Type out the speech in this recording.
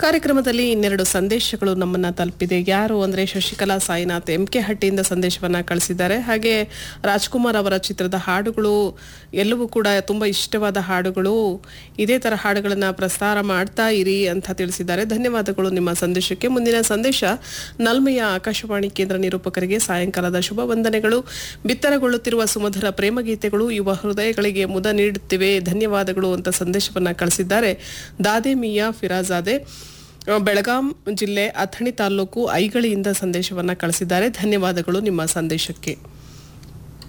ಕಾರ್ಯಕ್ರಮದಲ್ಲಿ ಇನ್ನೆರಡು ಸಂದೇಶಗಳು ನಮ್ಮನ್ನ ತಲುಪಿದೆ ಯಾರು ಅಂದ್ರೆ ಶಶಿಕಲಾ ಸಾಯಿನಾಥ್ ಎಂ ಕೆ ಹಟ್ಟಿಯಿಂದ ಸಂದೇಶವನ್ನ ಕಳಿಸಿದ್ದಾರೆ ಹಾಗೆ ರಾಜ್ಕುಮಾರ್ ಅವರ ಚಿತ್ರದ ಹಾಡುಗಳು ಎಲ್ಲವೂ ಕೂಡ ತುಂಬಾ ಇಷ್ಟವಾದ ಹಾಡುಗಳು ಇದೇ ತರ ಹಾಡುಗಳನ್ನ ಪ್ರಸಾರ ಮಾಡ್ತಾ ಇರಿ ಅಂತ ತಿಳಿಸಿದ್ದಾರೆ ಧನ್ಯವಾದಗಳು ನಿಮ್ಮ ಸಂದೇಶಕ್ಕೆ ಮುಂದಿನ ಸಂದೇಶ ನಲ್ಮೆಯ ಆಕಾಶವಾಣಿ ಕೇಂದ್ರ ನಿರೂಪಕರಿಗೆ ಸಾಯಂಕಾಲದ ಶುಭ ವಂದನೆಗಳು ಬಿತ್ತರಗೊಳ್ಳುತ್ತಿರುವ ಸುಮಧುರ ಪ್ರೇಮಗೀತೆಗಳು ಯುವ ಹೃದಯಗಳಿಗೆ ಮುದ ನೀಡುತ್ತಿವೆ ಧನ್ಯವಾದಗಳು ಅಂತ ಸಂದೇಶವನ್ನ ಕಳಿಸಿದ್ದಾರೆ ದಾದೆ ಮಿಯಾ ಫಿರಾಜಾದೆ ಅಹ್, ಬೆಳಗಾಂ ಜಿಲ್ಲೆ ಅಥಣಿ ತಾಲೂಕು ಐಗಳಿಯಿಂದ ಸಂದೇಶವನ್ನ ಕಳಿಸಿದ್ದಾರೆ ಧನ್ಯವಾದಗಳು ನಿಮ್ಮ ಸಂದೇಶಕ್ಕೆ